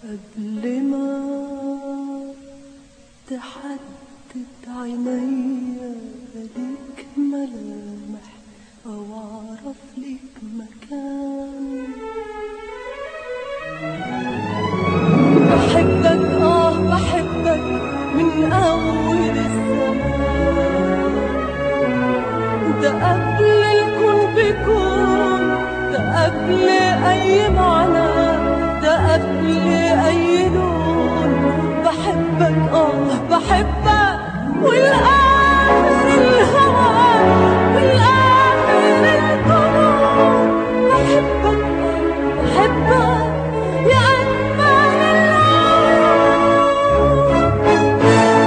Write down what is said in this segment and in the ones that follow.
قبل ما تحدد عينيا ليك ملامح أو أعرف ليك مكان بحبك آه بحبك من أول الزمان ده قبل الكون بيكون ده قبل أي معنى ده قبل أي لون بحبك آه بحبك والآخر الهوى والآخر الجنون بحبك آه بحبك يا أجمل العيون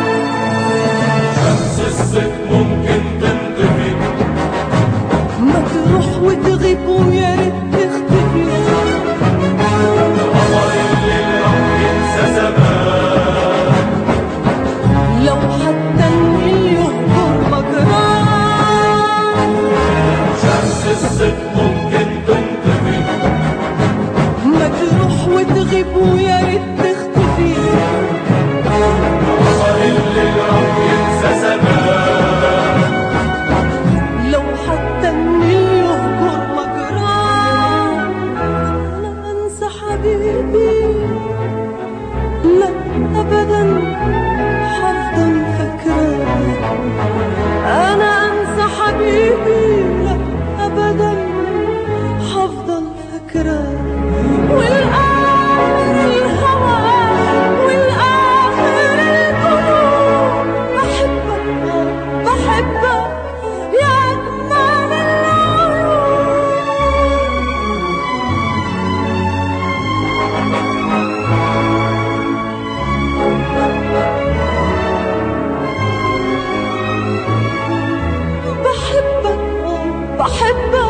شمس الصيف ممكن تنطفي ما تروح وتغيب ويا ريت تختفي قمر الليل راح ينسى زمان لو حتى النيل يهجر مجراه شمس الصيف ممكن تنطفي ما تروح وتغيب ويا ريت تختفي قمر الليل راح ينسى زمان لو حتى النيل يهجر مجراه لا انسى حبيبي لا ابدا حفضل فاكراه انا انسى حبيبي لا ابدا حفضل فاكراه والاخر الهوى والاخر القلوب بحبك بحبك يا اجمل العيون بحبك بحبك